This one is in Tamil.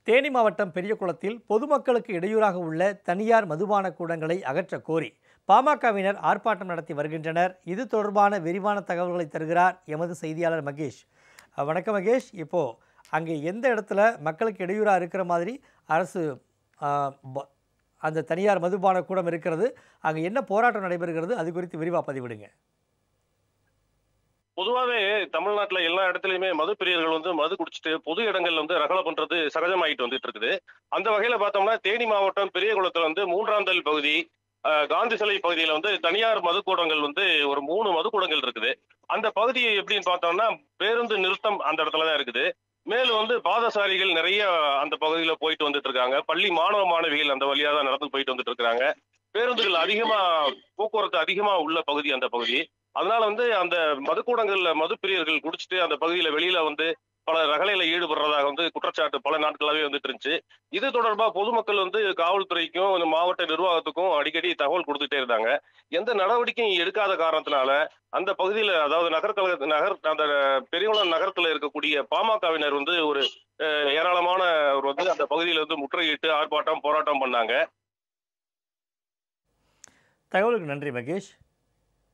தேனி மாவட்டம் பெரியகுளத்தில் பொதுமக்களுக்கு இடையூறாக உள்ள தனியார் மதுபான கூடங்களை அகற்றக் கோரி பாமகவினர் ஆர்ப்பாட்டம் நடத்தி வருகின்றனர் இது தொடர்பான விரிவான தகவல்களை தருகிறார் எமது செய்தியாளர் மகேஷ் அஹ், வணக்கம் மகேஷ் இப்போ அங்கே எந்த இடத்துல மக்களுக்கு இடையூறாக இருக்கிற மாதிரி அரசு அஹ், ப- அந்த தனியார் மதுபான கூடம் இருக்கிறது அங்கே என்ன போராட்டம் நடைபெறுகிறது அது குறித்து விரிவாக பதிவிடுங்க பொதுவாவே தமிழ்நாட்டுல எல்லா இடத்துலயுமே மது பிரியர்கள் வந்து மது குடிச்சிட்டு பொது இடங்கள்ல வந்து ரகலை பண்றது சகஜமாயிட்டு வந்துட்டு இருக்குது அந்த வகையில பார்த்தோம்னா தேனி மாவட்டம் பெரியகுளத்துல வந்து மூன்றாந்தல் பகுதி அஹ், காந்தி சிலை பகுதியில வந்து தனியார் மதுக்கூடங்கள் வந்து ஒரு மூணு மதுக்கூடங்கள் இருக்குது அந்த பகுதி எப்படின்னு பார்த்தோம்னா பேருந்து நிறுத்தம் அந்த இடத்துல தான் இருக்குது மேலும் வந்து பாதசாரிகள் நிறைய அந்த பகுதியில போயிட்டு வந்துட்டு இருக்காங்க பள்ளி மாணவ மாணவிகள் அந்த வழியா தான் நடந்து போயிட்டு வந்துட்டு இருக்காங்க பேருந்துகள் அதிகமா போக்குவரத்து அதிகமா உள்ள பகுதி அந்த பகுதி அதனால வந்து அந்த மதுக்கூடங்கள்ல மது பிரியர்கள் குடிச்சிட்டு அந்த பகுதியில வெளியில வந்து பல ரகலையில ஈடுபடுறதாக வந்து குற்றச்சாட்டு பல நாட்களாவே வந்துட்டு இருந்துச்சு இது தொடர்பா பொதுமக்கள் வந்து காவல்துறைக்கும் இந்த மாவட்ட நிர்வாகத்துக்கும் அடிக்கடி தகவல் கொடுத்துட்டே இருந்தாங்க எந்த நடவடிக்கையும் எடுக்காத காரணத்தினால அந்த பகுதியில அதாவது நகர்கழக நகர் அந்த பெரியகுளம் நகரத்துல இருக்கக்கூடிய பாமகவினர் வந்து ஒரு அஹ், ஏராளமான ஒரு வந்து அந்த பகுதியில வந்து முற்றுகையிட்டு ஆர்ப்பாட்டம் போராட்டம் பண்ணாங்க தகவலுக்கு நன்றி மகேஷ்